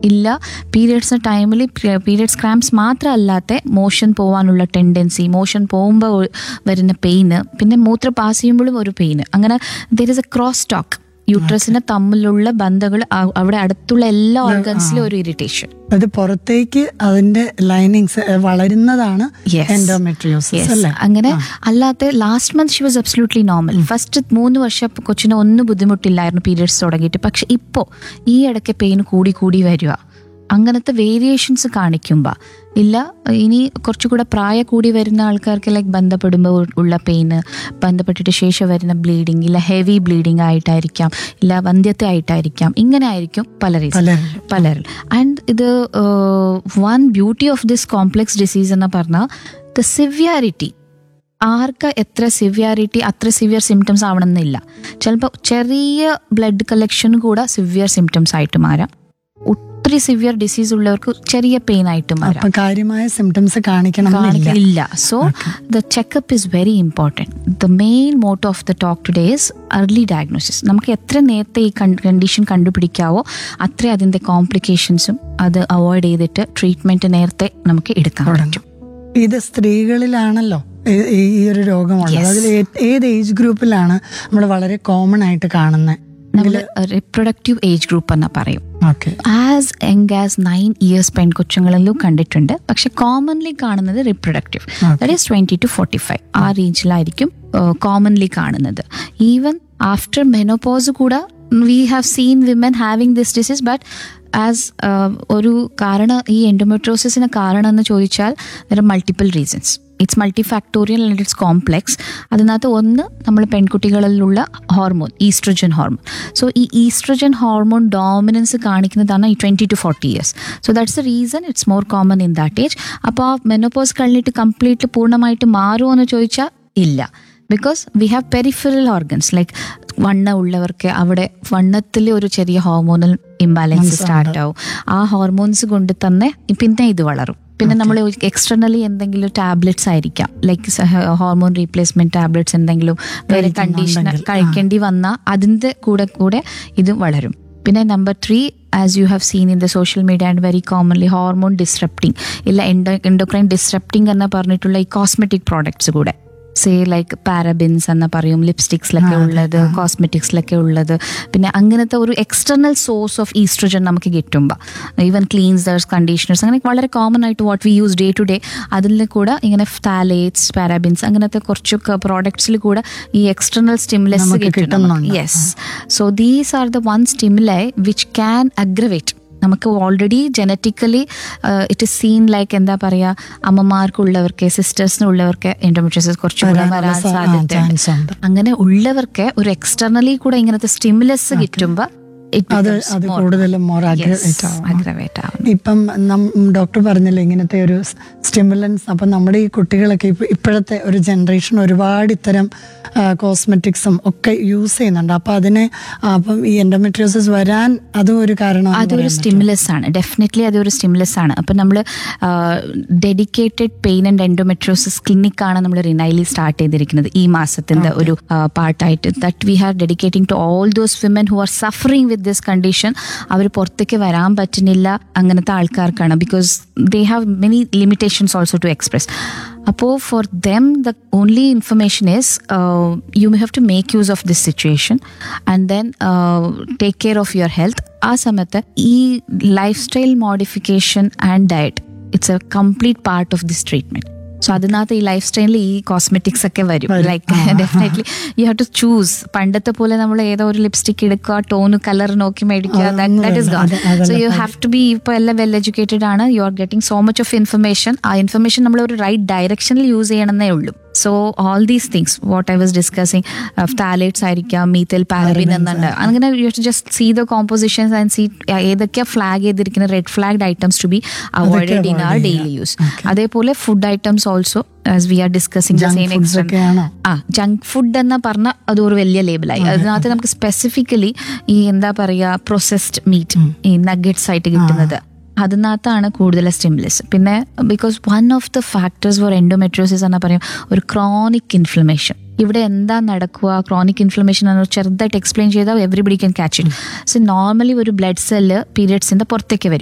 ഇല്ല പീരിയഡ്സ് ടൈമിൽ periods cramps മാത്രമല്ലാത്ത മോഷൻ പോകാനുള്ള ടെൻഡൻസി മോഷൻ പോകുമ്പോൾ വരുന്ന പെയിന് പിന്നെ മൂത്ര പാസ് ചെയ്യുമ്പോഴും ഒരു പെയിന് അങ്ങനെ there is a cross talk യൂട്രസിന് തമ്മിലുള്ള ബന്ധങ്ങൾ അവിടെ അടുത്തുള്ള എല്ലാ ഓർഗൻസിലും ഒരു ഇറിറ്റേഷൻ അത് പുറത്തേക്ക് അതിന്റെ ലൈനിങ്സ് വളരുന്നതാണ് Yes. എൻഡോമെട്രിയോസിസ് അല്ലേ അങ്ങനെ അല്ലാത്ത last month she was absolutely normal first മൂന്ന് വർഷം കൊച്ചിന് ഒന്നും ബുദ്ധിമുട്ടില്ലായിരുന്നു പീരിയഡ്സ് തുടങ്ങിയിട്ട് പക്ഷെ ഇപ്പോൾ ഈ ഇടയ്ക്ക് പെയിൻ കൂടി കൂടി വരിക അങ്ങനത്തെ വേരിയേഷൻസ് കാണിക്കുമ്പോൾ ഇല്ല ഇനി കുറച്ചുകൂടെ പ്രായ കൂടി വരുന്ന ആൾക്കാർക്ക് ലൈക്ക് ബന്ധപ്പെടുമ്പോൾ ഉള്ള പെയിന് ബന്ധപ്പെട്ടിട്ട് ശേഷം വരുന്ന ബ്ലീഡിങ് ഇല്ല ഹെവി ബ്ലീഡിങ് ആയിട്ടായിരിക്കാം ഇല്ല വന്ധ്യത്തെ ആയിട്ടായിരിക്കാം ഇങ്ങനെ ആയിരിക്കും പല റീസൺ പലരും പലരിൽ ആൻഡ് ഇത് one beauty of this complex disease എന്ന് പറഞ്ഞാൽ ദ സിവിയാരിറ്റി ആർക്ക് എത്ര സിവിയാരിറ്റി അത്ര സിവിയർ സിംറ്റംസ് ആവണമെന്നില്ല ചിലപ്പോൾ ചെറിയ ബ്ലഡ് കളക്ഷൻ കൂടെ സിവിയർ സിംറ്റംസ് ആയിട്ട് മാറാം ഒത്തിരി സിവിയർ ഡിസീസ് ഉള്ളവർക്ക് ചെറിയ പെയിൻ ആയിട്ട് മാറാം അപ്പൊ കാര്യമായ സിംറ്റംസ് കാണിക്കണം എന്നില്ല. കാണിക്കില്ല so the checkup is very important the main motto of the talk today is early diagnosis നമുക്ക് എത്ര നേരത്തെ ഈ കണ്ടീഷൻ കണ്ടുപിടിക്കാവോ അത്ര അതിൻ്റെ കോംപ്ലിക്കേഷൻസും അത് അവോയ്ഡ് ചെയ്തിട്ട് ട്രീറ്റ്മെൻറ്റ് നേരത്തെ നമുക്ക് എടുക്കാൻ പറ്റും ഇത് സ്ത്രീകളിലാണല്ലോ ഈ- ഈ ഈ ഒരു രോഗമുള്ളത് അതിൽ ഏ- ഏത് ഏജ് ഗ്രൂപ്പിലാണ് നമ്മൾ വളരെ കോമൺ ആയിട്ട് കാണുന്നത് നമ്മൾ റിപ്രൊഡക്റ്റീവ് ഏജ് ഗ്രൂപ്പ് എന്ന് പറയും okay as young as nine years പെൺകൊച്ചുങ്ങളിലും കണ്ടിട്ടുണ്ട് പക്ഷെ കോമൺലി കാണുന്നത് reproductive that is twenty two forty five ആ റേഞ്ചിലായിരിക്കും കോമൺലി കാണുന്നത് ഈവൻ ആഫ്റ്റർ മെനോപോസ് കൂടെ we have seen women having this disease but as ഒരു കാരണം ഈ എൻഡോമെട്രോസിന് കാരണം എന്ന് ചോദിച്ചാൽ there are multiple reasons it's multifactorial and it's complex അതിനകത്ത് ഒന്ന് നമ്മൾ പെൺകുട്ടികളിലുള്ള ഹോർമോൺ ഈസ്ട്രജൻ ഹോർമോൺ സോ ഈ ഈസ്ട്രജൻ ഹോർമോൺ ഡോമിനൻസ് കാണിക്കുന്നതാണ് ഈ twenty two forty years so that's the reason it's more common in that age അപ്പോൾ ആ menopause കഴിഞ്ഞിട്ട് കംപ്ലീറ്റ് പൂർണ്ണമായിട്ട് മാറുമോ എന്ന് ചോദിച്ചാൽ ഇല്ല because we have peripheral organs like വണ്ണ ഉള്ളവർക്ക് അവിടെ വണ്ണത്തിൽ ഒരു ചെറിയ ഹോർമോണൽ ഇംബാലൻസ് സ്റ്റാർട്ട് ആവും ആ ഹോർമോൺസ് കൊണ്ട് തന്നെ പിന്നെ ഇത് വളരും പിന്നെ നമ്മൾ എക്സ്റ്റർണലി എന്തെങ്കിലും ടാബ്ലറ്റ്സ് ആയിരിക്കാം ലൈക്ക് ഹോർമോൺ റീപ്ലേസ്മെന്റ് ടാബ്ലറ്റ്സ് എന്തെങ്കിലും വേറെ കണ്ടീഷൻ കഴിക്കേണ്ടി വന്നാൽ അതിൻ്റെ കൂടെ കൂടെ ഇത് വളരും പിന്നെ number three as you have seen in the social media and very commonly hormone disrupting ഇല്ല എൻഡോ എൻഡോക്രൈൻ ഡിസ്റപ്റ്റിംഗ് എന്ന് പറഞ്ഞിട്ടുള്ള ഈ കോസ്മെറ്റിക് പ്രോഡക്ട്സ് കൂടെ സേ ലൈക്ക് പാരബിൻസ് എന്ന് പറയും ലിപ്സ്റ്റിക്സിലൊക്കെ ഉള്ളത് കോസ്മെറ്റിക്സിലൊക്കെ ഉള്ളത് പിന്നെ അങ്ങനത്തെ ഒരു എക്സ്റ്റർണൽ സോഴ്സ് ഓഫ് ഈസ്ട്രജൻ നമുക്ക് കിട്ടുമ്പോൾ ഈവൻ ക്ലീൻസേഴ്സ് കണ്ടീഷണേഴ്സ് അങ്ങനെ വളരെ കോമൺ ആയിട്ട് what we use day to day അതിൽ കൂടെ ഇങ്ങനെ ഫാലേറ്റ്സ് പാരാബിൻസ് അങ്ങനത്തെ കുറച്ച് പ്രോഡക്ട്സിൽ കൂടെ ഈ എക്സ്റ്റർണൽ സ്റ്റിമുലസ് നമുക്ക് കിട്ടുന്നുണ്ട്. Yes so these are the one stimuli which can aggravate നമുക്ക് already genetically it is seen like എന്താ പറയുക അമ്മമാർക്കുള്ളവർക്ക് സിസ്റ്റേഴ്സിനുള്ളവർക്ക് എൻഡോമെട്രിയോസിസ് കുറച്ചുകൂടെ വരാനുള്ള വരാൻ സാ- ആ, സാധ്യതയുണ്ട് chance ഉണ്ട്. അങ്ങനെ ഉള്ളവർക്ക് ഒരു എക്സ്റ്റർണലി കൂടെ ഇങ്ങനത്തെ സ്റ്റിമുലസ് കിട്ടുമ്പോൾ അത് അത് കൂടുതലും മോർ അഗ്രവേറ്റ് ആവും അഗ്രവേറ്റ് ആവും ഇപ്പം ഡോക്ടർ പറഞ്ഞല്ലോ ഇങ്ങനത്തെ ഒരു സ്റ്റിമുലൻസ് അപ്പം നമ്മുടെ ഈ കുട്ടികളൊക്കെ ഇപ്പ- ഇപ്പോഴത്തെ ഒരു ജനറേഷൻ ഒരുപാട് ഇത്തരം കോസ്മെറ്റിക്സും ഒക്കെ യൂസ് ചെയ്യുന്നുണ്ട് അപ്പം അതിനെ ആ, അപ്പം ഈ എൻഡോമെട്രിയോസിസ് വരാൻ അതും ഒരു കാരണമാണ് അതൊരു സ്റ്റിമുലസ് ആണ് ഡെഫിനറ്റ്ലി അതൊരു സ്റ്റിമുലസ് ആണ് അപ്പം നമ്മൾ ഡെഡിക്കേറ്റഡ് പെയിൻ ആൻഡ് എൻഡോമെട്രോസിസ് ക്ലിനിക്കാണ് നമ്മൾ റിനൈലി സ്റ്റാർട്ട് ചെയ്തിരിക്കുന്നത് ഈ മാസത്തിന്റെ ഒരു പാർട്ടായിട്ട് that we have dedicating to all those women who are suffering with this condition അവർ പുറത്തേക്ക് വരാൻ പറ്റുന്നില്ല അങ്ങനത്തെ ആൾക്കാർക്കാണ് because they have many limitations also to express അപ്പോൾ for them the only information is you may have to make use of this situation and then take care of your health ആ സമയത്ത് ഈ lifestyle modification and diet it's a complete part of this treatment so അതിനകത്ത് ഈ life സ്റ്റൈലിൽ ഈ cosmetics ഒക്കെ വരും like definitely you have to choose പണ്ടത്തെ പോലെ നമ്മൾ ഏതോ ഒരു ലിപ്സ്റ്റിക് എടുക്കുക ടോണ് കളർ നോക്കി മേടിക്കുക that is gone so you have to be ഇപ്പോൾ എല്ലാം വെൽ എഡ്യൂക്കേറ്റഡ് ആണ് you are getting so much of information ആ ഇൻഫർമേഷൻ നമ്മൾ ഒരു റൈറ്റ് ഡയറക്ഷനിൽ യൂസ് ചെയ്യണമെന്നേ ഉള്ളൂ so all these things what I was discussing phthalates ആയിരിക്കാം മീത്തൽ പാരബിൻ എന്നുണ്ട് അങ്ങനെ you just see the compositions and see ഏതൊക്കെയാ ഫ്ലാഗ് ചെയ്തിരിക്കുന്ന red flagged items to be avoided in our daily use അതേപോലെ food items also as we are discussing the Junk same foods ഒക്കെയാണോ? ആ junk food എന്ന് പറഞ്ഞ അത് ഒരു വലിയ ലേബിളായി അതിനകത്ത് നമുക്ക് സ്പെസിഫിക്കലി ഈ എന്താ പറയുക പ്രൊസസ്ഡ് മീറ്റ് ഈ നഗറ്റ്സ് ആയിട്ട് കിട്ടുന്നത് അതിനകത്താണ് കൂടുതൽ സ്റ്റിമുലസ് പിന്നെ because one of the factors for endometriosis എന്ന് പറയും ഒരു ക്രോണിക് ഇൻഫ്ലമേഷൻ ഇവിടെ എന്താ നടക്കുക ക്രോണിക് ഇൻഫ്ലമേഷൻ എന്ന് ചെറുതായിട്ട് എക്സ്പ്ലെയിൻ ചെയ്താൽ everybody can catch it so normally ഒരു ബ്ലഡ് സെല്ല് പീരിയഡ്സിന്റെ പുറത്തേക്ക് വരും